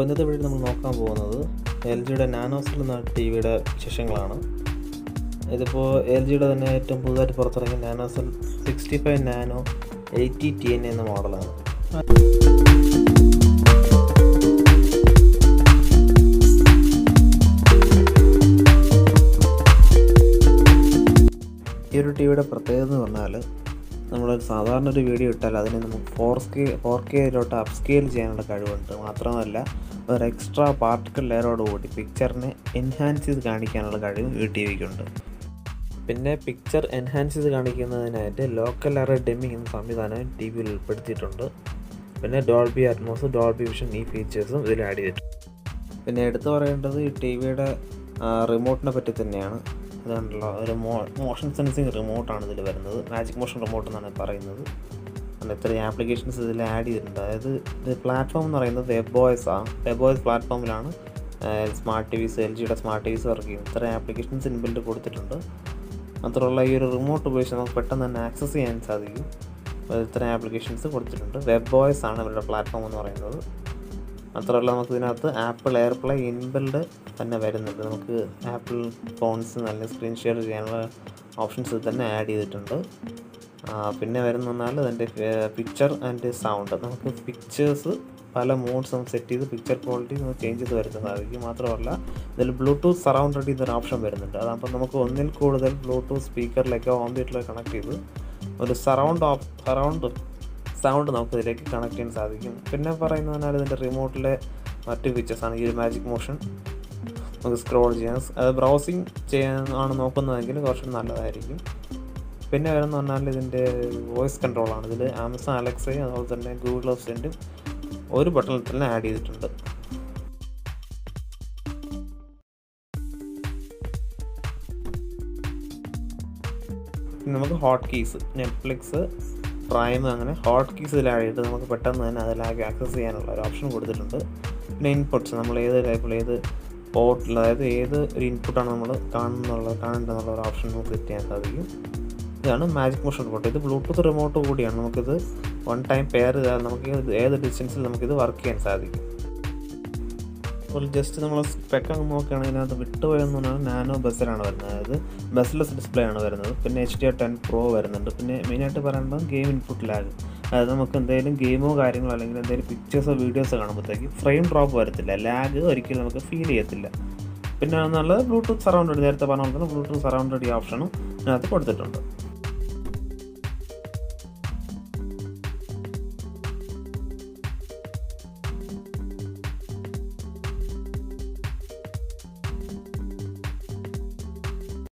ഇന്നത്തെ വീഡിയോ നമ്മൾ നോക്കാൻ പോകുന്നത് എൽ ജിയുടെ നാനോസിൽ എന്ന ടി വിയുടെ വിശേഷങ്ങളാണ് ഇതിപ്പോൾ എൽ ജിയുടെ തന്നെ ഏറ്റവും പുതുതായിട്ട് പുറത്തിറങ്ങിയ nanocell sixty five nano eighty T N എന്ന മോഡലാണ് ഈ ഒരു ടി വിയുടെ പ്രത്യേകത എന്ന് പറഞ്ഞാൽ നമ്മൾ സാധാരണ ഒരു വീഡിയോ ഇട്ടാൽ അതിനെ നമുക്ക് ഫോർ സ്കെ ഫോർ കെയിലോട്ട് അപ്സ്കെയിൽ ചെയ്യാനുള്ള കഴിവുണ്ട് മാത്രമല്ല ഒരു എക്സ്ട്രാ പാർട്ടിക്കൽ ലെയറോടുകൂടി പിക്ചറിനെ എൻഹാൻസ് ചെയ്ത് കാണിക്കാനുള്ള കഴിവ് ഈ ടി വിക്കുണ്ട് പിന്നെ പിക്ചർ എൻഹാൻസ് ചെയ്ത് കാണിക്കുന്നതിനായിട്ട് ലോക്കൽ എറർ ഡെമ്മിങ് എന്ന സംവിധാനം ടി വിയിൽ ഉൾപ്പെടുത്തിയിട്ടുണ്ട് പിന്നെ ഡോൾബി അറ്റ്മോസ് ഡോൾബി വിഷൻ ഈ ഫീച്ചേഴ്സും ഇതിൽ ആഡ് ചെയ്തിട്ടുണ്ട് പിന്നെ എടുത്തു പറയേണ്ടത് ഈ ടി വിയുടെ റിമോട്ടിനെ പറ്റി തന്നെയാണ് ഇതാണല്ലോ ഒരു മോ മോഷൻ സെൻസിങ് റിമോട്ടാണ് ഇതിൽ വരുന്നത് മാജിക് മോഷൻ റിമോട്ട് എന്നാണ് പറയുന്നത് അങ്ങനെ ഇത്രയും ആപ്ലിക്കേഷൻസ് ഇതിൽ ആഡ് ചെയ്തിട്ടുണ്ട് അതായത് ഇത് പ്ലാറ്റ്ഫോം എന്ന് പറയുന്നത് വെബ് ബോയ്സ് ആണ് വെബ് ബോയ്സ് പ്ലാറ്റ്ഫോമിലാണ് സ്മാർട്ട് ടി വിസ് എൽ ജിയുടെ സ്മാർട്ട് ടി വിസ് വർക്ക് ചെയ്യും ഇത്രയും ആപ്ലിക്കേഷൻസ് ഇൻബിൽഡ് കൊടുത്തിട്ടുണ്ട് മാത്രമല്ല ഈ ഒരു റിമോട്ട് ഉപയോഗിച്ച് നമുക്ക് പെട്ടെന്ന് തന്നെ ആക്സസ് ചെയ്യാൻ സാധിക്കും ഇത്രയും ആപ്ലിക്കേഷൻസ് കൊടുത്തിട്ടുണ്ട് വെബ് ബോയ്സ് ആണ് ഇവരുടെ പ്ലാറ്റ്ഫോം എന്ന് പറയുന്നത് മാത്രമല്ല നമുക്ക് ഇതിനകത്ത് ആപ്പിൾ എയർപ്ലേ ഇൻബിൽഡ് തന്നെ വരുന്നുണ്ട് നമുക്ക് ആപ്പിൾ ഫോൺസ് നല്ല സ്ക്രീൻ ഷെയർ ചെയ്യാനുള്ള ഓപ്ഷൻസ് തന്നെ ആഡ് ചെയ്തിട്ടുണ്ട് പിന്നെ വരുന്ന പറഞ്ഞാൽ അതിൻ്റെ പിക്ചർ ആൻഡ് സൗണ്ട് നമുക്ക് പിക്ചേഴ്സ് പല മോഡ്സ് നമുക്ക് സെറ്റ് ചെയ്ത് പിക്ചർ ക്വാളിറ്റി നമുക്ക് ചേഞ്ച് ചെയ്ത് വരുത്താൻ സാധിക്കും മാത്രമല്ല ഇതിൽ ബ്ലൂടൂത്ത് സറൗണ്ടഡ് എന്നൊരു ഓപ്ഷൻ വരുന്നുണ്ട് അതാകുമ്പോൾ നമുക്ക് ഒന്നിൽ കൂടുതൽ ബ്ലൂടൂത്ത് സ്പീക്കറിലേക്ക് ഹോം തിയേറ്ററിലേക്ക് കണക്ട് ചെയ്ത് ഒരു സറൗണ്ട് ഓഫ് സറൗണ്ട് സൗണ്ട് നമുക്ക് ഇതിലേക്ക് കണക്ട് ചെയ്യാൻ സാധിക്കും പിന്നെ പറയുന്നത് പറഞ്ഞാൽ ഇതിൻ്റെ റിമോട്ടിലെ മറ്റു ഫീച്ചേഴ്സാണ് ഈ ഒരു മാജിക് മോഷൻ നമുക്ക് സ്ക്രോൾ ചെയ്യാൻ അത് ബ്രൗസിങ് ചെയ്യാൻ ആണ് നോക്കുന്നതെങ്കിൽ കുറച്ച് നല്ലതായിരിക്കും പിന്നെ വരുന്ന പറഞ്ഞാൽ ഇതിൻ്റെ വോയിസ് കൺട്രോളാണ് ഇതിൽ ആമസോൺ അലക്സയും അതുപോലെ തന്നെ ഗൂഗിൾ അസിസ്റ്റൻറ്റും ഒരു ബട്ടണിൽ തന്നെ ആഡ് ചെയ്തിട്ടുണ്ട് നമുക്ക് ഹോട്ട് കീസ് നെറ്റ്ഫ്ലിക്സ് പ്രൈം അങ്ങനെ ഹോട്ട് കീസ് ഇതിൽ ആഡ് ചെയ്തിട്ട് നമുക്ക് പെട്ടെന്ന് തന്നെ അതിലേക്ക് ആക്സസ് ചെയ്യാനുള്ള ഒരു ഓപ്ഷൻ കൊടുത്തിട്ടുണ്ട് പിന്നെ ഇൻപുട്ട്സ് നമ്മൾ ഏത് ടൈപ്പിൽ ഏത് പോർട്ടിൽ അതായത് ഏത് ഒരു ഇൻപുട്ടാണ് നമ്മൾ കാണുന്നുള്ള കാണേണ്ടതെന്നുള്ള ഒരു ഓപ്ഷൻ നമുക്ക് സെറ്റ് ചെയ്യാൻ സാധിക്കും ഇതാണ് മാജിക് മോഷൻ റിമോട്ട് ഇത് ബ്ലൂടൂത്ത് റിമോട്ട് കൂടിയാണ് നമുക്കിത് വൺ ടൈം പെയർ ചെയ്താൽ നമുക്ക് ഏത് ഡിസ്റ്റൻസിൽ നമുക്കിത് വർക്ക് ചെയ്യാൻ സാധിക്കും അപ്പോൾ ജസ്റ്റ് നമ്മൾ സ്പെക്ക് അങ്ങ് നോക്കുകയാണെങ്കിൽ ഇതിനകത്ത് വിട്ടുപോയെന്ന് പറഞ്ഞാൽ നാനോ ബസ്സിലാണ് വരുന്നത് അതായത് ബസ്സിലെസ് ഡിസ്പ്ലേ ആണ് വരുന്നത് പിന്നെ H D R ten pro വരുന്നുണ്ട് പിന്നെ മെയിനായിട്ട് പറയുമ്പോൾ ഗെയിം ഇൻപുട്ട് ലാഗ് അതായത് നമുക്ക് എന്തെങ്കിലും ഗെയിമോ കാര്യങ്ങളോ അല്ലെങ്കിൽ എന്തെങ്കിലും പിക്ചേഴ്സോ വീഡിയോസോ കാണുമ്പോഴത്തേക്ക് ഫ്രെയിം ഡ്രോപ്പ് വരത്തില്ല ലാഗ് ഒരിക്കലും നമുക്ക് ഫീൽ ചെയ്യത്തില്ല പിന്നെ എന്നുള്ളത് ബ്ലൂടൂത്ത് സറൗണ്ടഡ് നേരത്തെ പറഞ്ഞ പോലെ തന്നെ ബ്ലൂടൂത്ത് സറൗണ്ടഡ് ഈ ഓപ്ഷനും ഇതിനകത്ത് കൊടുത്തിട്ടുണ്ട്